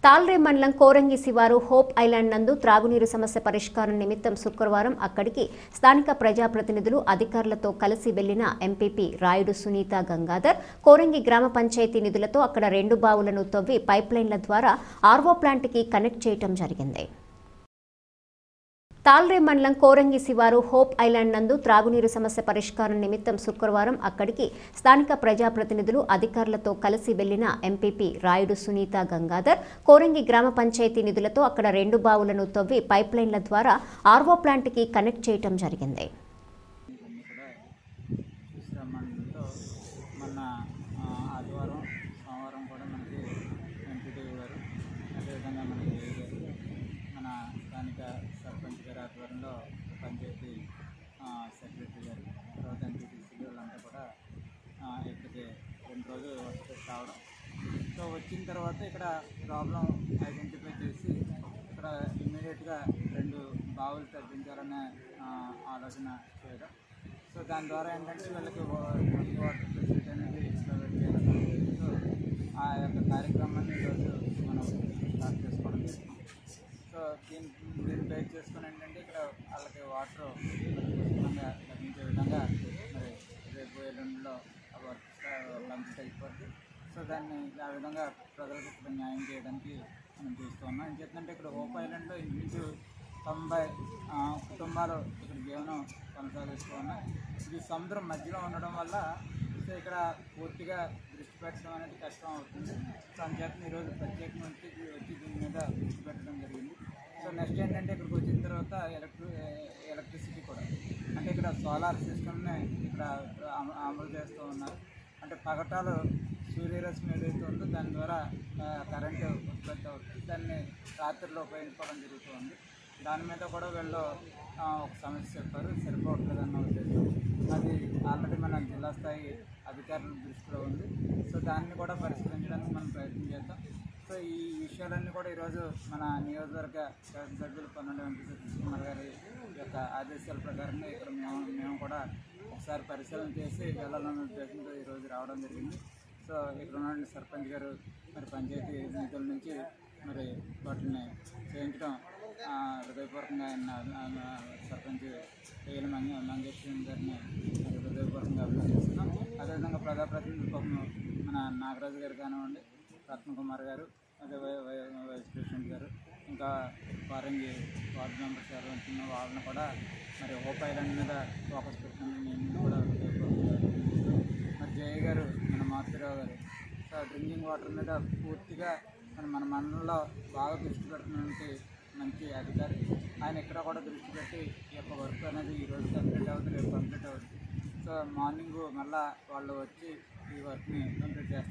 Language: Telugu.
తాల్రే మండలం కోరంగి శివారు హోప్ ఐలాండ్ నందు త్రాగునీరు సమస్య పరిష్కారం నిమిత్తం శుక్రవారం అక్కడికి స్థానిక ప్రజాప్రతినిధులు అధికారులతో కలిసి వెళ్లిన ఎంపీపీ రాయుడు సునీత గంగాధర్ కోరంగి గ్రామ పంచాయతీ నిధులతో అక్కడ రెండు బావులను తవ్వి పైప్లైన్ల ద్వారా ఆర్వో ప్లాంట్కి కనెక్ట్ చేయటం జరిగింది తాల్రే మండలం కోరంగి శివారు హోప్ ఐలాండ్ నందు త్రాగునీరు సమస్య పరిష్కారం నిమిత్తం శుక్రవారం అక్కడికి స్థానిక ప్రజాప్రతినిధులు అధికారులతో కలిసి వెళ్లిన ఎంపీపీ రాయుడు సునీత గంగాధర్ కోరంగి గ్రామ పంచాయతీ నిధులతో అక్కడ రెండు బావులను తవ్వి పైప్లైన్ల ద్వారా ఆర్వో ప్లాంట్కి కనెక్ట్ చేయటం జరిగింది ఇవన్నీ కూడా చూసిరమ్మడంతో మొన్న ఆ, ఆదివారం సోమవారం కూడా మనకి ఎంపీటీ గారు అదేవిధంగా మనకి ఏ గారు మన స్థానిక సర్పంచ్ గారి ఆధ్వర్యంలో పంచాయతీ ఆ, సెక్రటరీ గారు తర్వాత ఎంపీటీసీ వీళ్ళంతా కూడా ఆ, ఇక్కడికి రెండు రోజులు వస్తే రావడం సో వచ్చిన తర్వాత ఇక్కడ ప్రాబ్లం ఐడెంటిఫై చేసి ఇక్కడ ఇమ్మీడియట్గా రెండు బావులు తగ్గించాలనే ఆ, ఆలోచన చేయడం సో దాని ద్వారా ఏంటంటే వీళ్ళకి వా- వాటర్ ఫెసిలిటీ అనేది ప్రొవైడ్ చేయాలని సో ఆ యొక్క కార్యక్రమాన్ని ఈరోజు మనం స్టార్ట్ చేసుకోవడం జరిగింది సో దీని దీన్ని బేస్ చేసుకుని ఏంటంటే ఇక్కడ వాళ్ళకి వాటర్ పుష్కలంగా లభించే విధంగా మరి రేపు ఎల్లుండిలో ఆ వర్క్ కంప్లీట్ అయిపోద్ది సో దాన్ని ఆ విధంగా ప్రజలకు ఇక్కడ న్యాయం చేయడానికి మనం చూస్తూ ఉన్నాం ఏం చేస్తుందంటే ఇక్కడ ఓప్ ఐలాండ్లో ఇంచుమించు తొంభై ఆ, కుటుంబాలు ఇక్కడ జీవనం కొనసాగిస్తూ ఉన్నాయి ఇది సముద్రం మధ్యలో ఉండడం వల్ల సో ఇక్కడ పూర్తిగా దృష్టి పెట్టడం అనేది కష్టం అవుతుంది సో అందుచేత ఈరోజు ప్రత్యేకంగా వచ్చి వచ్చి దీని మీద దృష్టి పెట్టడం జరిగింది సో నెక్స్ట్ ఏంటంటే ఇక్కడికి వచ్చిన తర్వాత ఎలక్ట్రి ఎలక్ట్రిసిటీ కూడా అంటే ఇక్కడ సోలార్ సిస్టమ్ని ఇక్కడ అమ- అమలు చేస్తూ ఉన్నారు అంటే పగటాలు సూర్యరశ్మి ఏదైతే ఉందో దాని ద్వారా ఆ, కరెంటు ఉత్పత్తి అవుతుంది దాన్ని రాత్రిలో ఉపయోగించుకోవడం జరుగుతుంది దాని మీద కూడా వీళ్ళు ఆ, ఒక సమస్య చెప్పారు సరిపోవట్లేదన్న ఉద్దేశం అది ఆల్రెడీ మన జిల్లా స్థాయి అధికారుల దృష్టిలో ఉంది సో దాన్ని కూడా పరిష్కరించడానికి మనం ప్రయత్నం చేద్దాం సో ఈ విషయాలన్నీ కూడా ఈరోజు మన నియోజకవర్గ శాసనసభ్యులు పన్నెండు వెంకట సతీష్ కుమార్ గారి యొక్క ఆదేశాల ప్రకారంగా ఇక్కడ మేము మేము కూడా ఒకసారి పరిశీలన చేసి వెళ్ళాలన్న ఉద్దేశంతో ఈరోజు రావడం జరిగింది సో ఇక్కడ ఉన్న సర్పంచ్ గారు మరి పంచాయతీ నిధుల నుంచి మరి వాటిని చేయించడం ఆ, హృదయపూర్వకంగా ఆయన ఆయన సర్పంచ్ ఏఎల్ మంగ మంగేశ్వరం గారిని మరి హృదయపూర్వకంగా అభినందిస్తున్నాం అదేవిధంగా ప్రజాప్రతినిధులు పాపం మన నాగరాజు గారు కానివ్వండి రత్నకుమార్ గారు అదే వై- వై- వైస్ ప్రెసిడెంట్ గారు ఇంకా వారంగి వార్డు మెంబర్స్ గారు ఉంటున్న వాళ్ళని కూడా మరి హోప్ ఐలాండ్ మీద ఫోకస్ పెట్టినందుకు నేను కూడా హృదయపూర్వకంగా అభినందిస్తున్నాను. మరి జయ గారు మన మాతృరావు గారు సో డ్రింకింగ్ వాటర్ మీద పూర్తిగా మన మన మండలంలో బాగా దృష్టి పెడుతున్నటువంటి మంచి అధికారి ఆయన ఇక్కడ కూడా దృష్టి పెట్టి ఈ యొక్క వర్క్ అనేది ఈరోజు కంప్లీట్ అవుతుంది రేపు కంప్లీట్ అవుతుంది సో మార్నింగ్ మళ్ళీ వాళ్ళు వచ్చి ఈ వర్క్ని కంప్లీట్ చేస్తారు